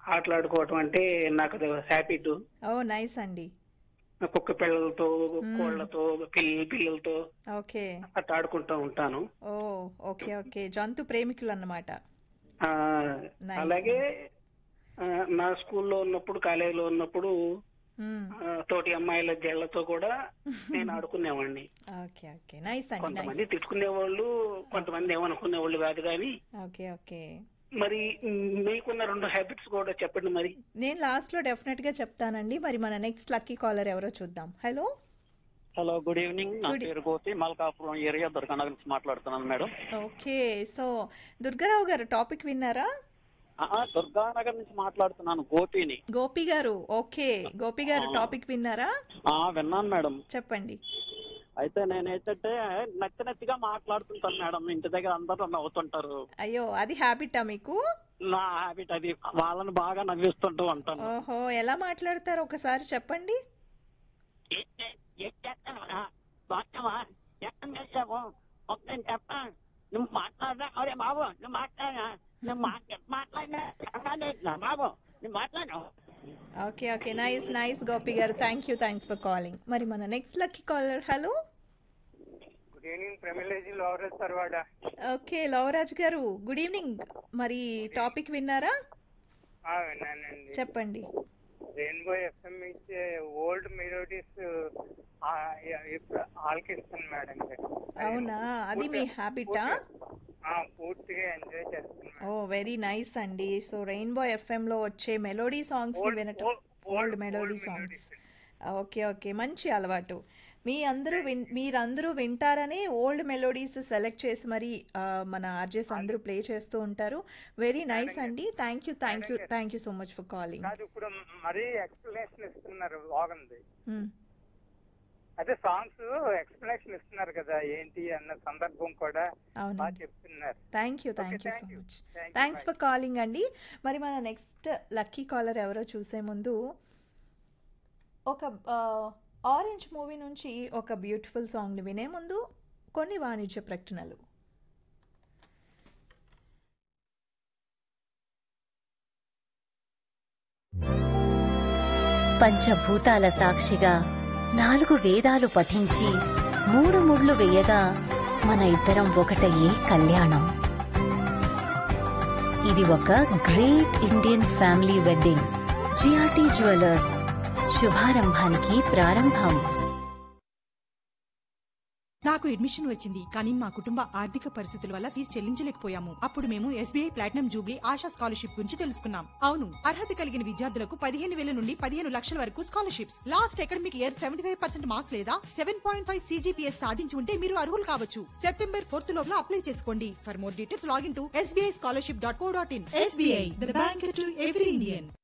ఆటలాడుకోవటం అంటే నాకు అది హ్యాబిట్ ఓ నైస్ అండి కుక్క పిల్లలతో కోళ్లతో పిల్లి పిల్లలతో ఓకే అట్లా ఆడుకుంటూ ఉంటాను ఓ ఓకే ఓకే జంతు ప్రేమికులు అన్నమాట ఆ, Nice, అలాగే ఆ, నా స్కూల్లో ఉన్నప్పుడు కాలేజీలో ఉన్నప్పుడు మ్మ్. ఆ, తోటి అమ్మాయిల జళ్లతో కూడా నేను ఆడుకునేవాడిని ఓకే ఓకే నైస్ అండి నైస్ కొంతమంది తిట్టుకునేవాళ్ళు కొంతమంది ఏమనుకునేవాళ్ళు కాదు కానీ ఓకే ఓకే మరి మ్, మీకున్న రెండు హ్యాబిట్స్ కూడా చెప్పండి మరి నేను లాస్ట్ లో డెఫినెట్ గా చెప్తానండి మరి మన నెక్స్ట్ లక్కీ కాలర్ ఎవరో చూద్దాం హలో హలో గుడ్ ఈవినింగ్ నా Good- పేరు గోపి మల్కాపురం ఏరియా దుర్గానగర్ నుంచి మాట్లాడుతున్నాను మేడం ఓకే సో దుర్గారావు గారు టాపిక్ విన్నారా ఆ, దుర్గానగర్ నుంచి మాట్లాడుతున్నాను గోపిని గోపి గారు ఓకే గోపి గారు ఆ. టాపిక్ విన్నారా ఆ విన్నాను మేడం చెప్పండి అయితే నేనైతే నచ్చి నచ్చిగా మాట్లాడుతుంటాను మేడం ఇంటి దగ్గర అందరూ నవ్వుతుంటారు అయ్యో అది హ్యాబిటా మీకు నా హ్యాబిట్ అది వాళ్ళని బాగా నవ్విస్తుంటూ ఉంటాను ఓహో ఎలా మాట్లాడతారు ఒకసారి చెప్పండి నువ్వు మాట్లాడరా అరే బాబు నువ్వు మాట్లాడరా నువ్వు మాట్లాడినా బాబు నువ్వు మాట్లాడు okay okay nice nice Gopi గారు thank you thanks for calling మరి మన next lucky caller hello good evening Pramilaji Lovaraj Sarvada okay Lavaraj గారు గుడ్ ఈవినింగ్ మరి టాపిక్ విన్నారా విన్నానండి చెప్పండి రెయిన్బో ఎఫ్ఎం ఇచ్చే ఓల్డ్ మెలోడీస్ ఇప్పుడు ఆలకిస్తాను మేడం గారు. అవునా అది మీ హ్యాబిటా ఆ, పూర్తిగా ఎంజాయ్ చేస్తాను ఓ వెరీ నైస్ అండి సో రెయిన్బో ఎఫ్ఎం లో వచ్చే మెలోడీ సాంగ్స్ ని Old- వినటం old- old old melody melodies. Songs okay okay మంచి అలవాటు మీ అందరూ విన్ మీరందరూ వింటారని ఓల్డ్ మెలోడీస్ సెలెక్ట్ చేసి మరి ఆ, మన ఆర్జెస్ అందరూ ప్లే చేస్తూ ఉంటారు వెరీ నైస్ అండి thank you thank you thank you so much for calling కాదు ఇప్పుడు మరీ ఎక్స్ప్లెనేషన్ ఇస్తున్నారు బాగుంది అదే సాంగ్స్ ఎక్స్ప్లెనేషన్ ఇస్తున్నారు కదా ఏంటి అన్న సందర్భం కూడా అవును బాగా చెప్తున్నారు thank you thank you thank so you. Much Thank you, thanks bye. For calling అండి మరి మన నెక్స్ట్ లక్కీ కాలర్ ఎవరో చూసే ముందు ఒక ఆరెంజ్ మూవీ నుంచి ఒక బ్యూటిఫుల్ సాంగ్ని వినే ముందు కొన్ని వాణిజ్య ప్రకటనలు పంచభూతాల సాక్షిగా నాలుగు వేదాలు పఠించి మూడు ముళ్ళు వేయగా మన ఇద్దరం ఒకటయ్యే కళ్యాణం ఇది ఒక great Indian family wedding GRT jewellers శుభారంభానికి ప్రారంభం నాకు అడ్మిషన్ వచ్చింది కానీ మా కుటుంబ ఆర్థిక పరిస్థితుల వల్ల ఫీజు చెల్లించలేకపోయాము అప్పుడు మేము SBI platinum jubilee Asha scholarship గురించి తెలుసుకున్నాం అవును అర్హత కలిగిన విద్యార్థులకు పదిహేను వేల నుండి పదిహేను లక్షల వరకు scholarships last academic year seventy five percent marks లేదా సెవెన్ పాయింట్ ఫైవ్ సీజీపీఎస్ సాధించి ఉంటే మీరు అర్హులు కావచ్చు సెప్టెంబర్ ఫోర్త్ లోపల అప్లై చేసుకోండి for more details login to SBI scholarship dot co dot in SBI the bank to every Indian